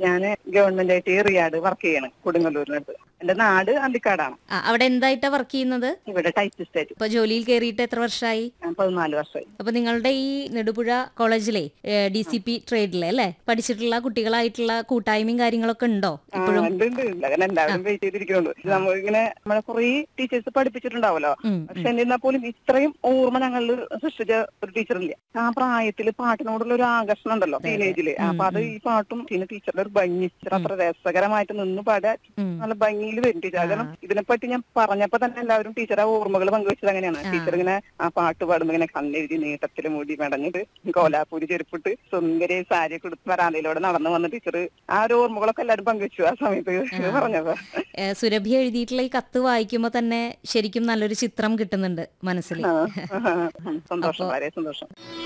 ഞാൻ ഗവൺമെന്റ് ആയിട്ട് റിയാഡ് വർക്ക് ചെയ്യാണ് കൊടുങ്ങല്ലൂരിനടുത്ത് എന്റെ നാട് അന്തിക്കാടാണ് ആ, അവിടെ എന്തായിട്ടാ വർക്ക് ചെയ്യുന്നത് ഇവിടെ ടൈപ്പിസ്റ്റ് ആയിട്ട് ഇപ്പൊ ജോലിയിൽ കയറിയിട്ട് എത്ര വർഷമായി ഞാൻ പതിനാല് വർഷമായി അപ്പൊ നിങ്ങളുടെ ഈ നെടുപുഴ കോളേജിലെ ഡി സി പി ട്രേഡിലെ അല്ലെ പഠിച്ചിട്ടുള്ള കുട്ടികളായിട്ടുള്ള കൂട്ടായ്മയും കാര്യങ്ങളൊക്കെ ഉണ്ടോ ആ, ഇപ്പോഴും ഉണ്ട് ഉണ്ട് ഉണ്ട്. അങ്ങനെ എല്ലാവരും വെയിറ്റ് ചെയ്തിരിക്കുന്നുണ്ട് നമ്മളിങ്ങനെ നമ്മളെ കുറെ ടീച്ചേഴ്സ് പഠിപ്പിച്ചിട്ടുണ്ടാവല്ലോ ഉം, പക്ഷെ എന്നിരുന്നാൽ പോലും ഇത്രയും ഓർമ്മ ഞങ്ങളിൽ സൃഷ്ടിച്ച ഒരു ടീച്ചറില്ല ആ പ്രായത്തിൽ പാട്ടിനോടുള്ള ഒരു ആകർഷണം ഉണ്ടല്ലോ ടീനേജില് അപ്പൊ അത് ഈ പാട്ടും പിന്നെ ടീച്ചറുടെ ഒരു ഭംഗി ടീച്ചർ അത്ര രസകരമായിട്ട് നിന്ന് പാടാൻ ഉം. നല്ല ഭംഗിയിൽ വരും ടീച്ചർ കാരണം ഇതിനെപ്പറ്റി ഞാൻ പറഞ്ഞപ്പോ തന്നെ എല്ലാവരും ടീച്ചറെ ഓർമ്മകൾ പങ്കുവെച്ചത് അങ്ങനെയാണ് ടീച്ചർ ഇങ്ങനെ ആ പാട്ട് പാടുമ്പോ ഇങ്ങനെ കണ്ണെഴുതി നീട്ടത്തില് മൂടി മടങ്ങിട്ട് കോലാപ്പൂരി ചെരുപ്പിട്ട് സുന്ദരി സാരി കൊടുത്ത് വരാന്തയിലൂടെ നടന്നു വന്ന ടീച്ചർ ആ ഒരു ഓർമ്മകളൊക്കെ എല്ലാവരും പങ്കുവെച്ചു ആ സമയത്ത് പറഞ്ഞപ്പോ ഏ, സുരഭി എഴുതിയിട്ടുള്ള ഈ കത്ത് വായിക്കുമ്പോ തന്നെ ശരിക്കും നല്ലൊരു ചിത്രം കിട്ടുന്നുണ്ട് മനസ്സിൽ ആ, ഉം, സന്തോഷം വളരെ സന്തോഷം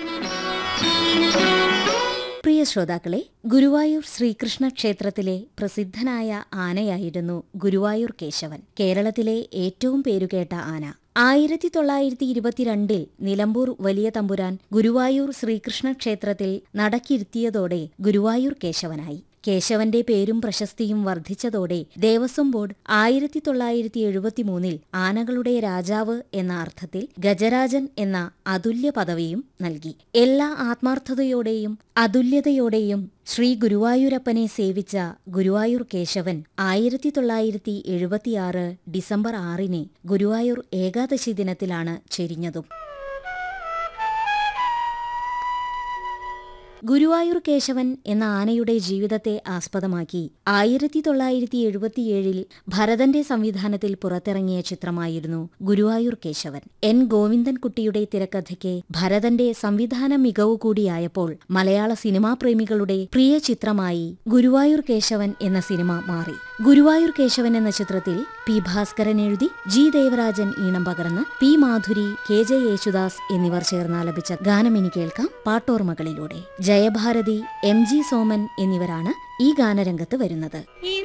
പ്രിയ ശ്രോതാക്കളെ ഗുരുവായൂർ ശ്രീകൃഷ്ണ ക്ഷേത്രത്തിലെ പ്രസിദ്ധനായ ആനയായിരുന്നു ഗുരുവായൂർ കേശവൻ കേരളത്തിലെ ഏറ്റവും പേരുകേട്ട ആന ആയിരത്തി തൊള്ളായിരത്തി ഇരുപത്തിരണ്ടിൽ നിലമ്പൂർ വലിയ തമ്പുരാൻ ഗുരുവായൂർ ശ്രീകൃഷ്ണ ക്ഷേത്രത്തിൽ നടക്കിരുത്തിയതോടെ ഗുരുവായൂർ കേശവനായി കേശവന്റെ പേരും പ്രശസ്തിയും വർദ്ധിച്ചതോടെ ദേവസ്വം ബോർഡ് ആയിരത്തി തൊള്ളായിരത്തി എഴുപത്തിമൂന്നിൽ ആനകളുടെ രാജാവ് എന്ന അർത്ഥത്തിൽ ഗജരാജൻ എന്ന അതുല്യ പദവിയും നൽകി എല്ലാ ആത്മാർത്ഥതയോടെയും അതുല്യതയോടെയും ശ്രീ ഗുരുവായൂരപ്പനെ സേവിച്ച ഗുരുവായൂർ കേശവൻ ആയിരത്തി തൊള്ളായിരത്തി എഴുപത്തിയാറ് ഡിസംബർ ആറിന് ഗുരുവായൂർ ഏകാദശി ദിനത്തിലാണ് ചെരിഞ്ഞതും ഗുരുവായൂർ കേശവൻ എന്ന ആനയുടെ ജീവിതത്തെ ആസ്പദമാക്കി ആയിരത്തി തൊള്ളായിരത്തി എഴുപത്തിയേഴിൽ ഭരതന്റെ സംവിധാനത്തിൽ പുറത്തിറങ്ങിയ ചിത്രമായിരുന്നു ഗുരുവായൂർ കേശവൻ എൻ ഗോവിന്ദൻകുട്ടിയുടെ തിരക്കഥയ്ക്ക് ഭരതന്റെ സംവിധാന മികവ് കൂടിയായപ്പോൾ മലയാള സിനിമാ പ്രേമികളുടെ പ്രിയ ചിത്രമായി ഗുരുവായൂർ കേശവൻ എന്ന സിനിമ മാറി ഗുരുവായൂർ കേശവൻ എന്ന ചിത്രത്തിൽ പി ഭാസ്കരൻ എഴുതി ജി ദേവരാജൻ ഈണം പകർന്ന് P Madhuri K J Yesudas എന്നിവർ ചേർന്നാലപിച്ച ഗാനമിനി കേൾക്കാം പാട്ടോർമകളിലൂടെ ജയഭാരതി എം ജി സോമൻ എന്നിവരാണ് ഈ ഗാനരംഗത്ത് വരുന്നത് ഈ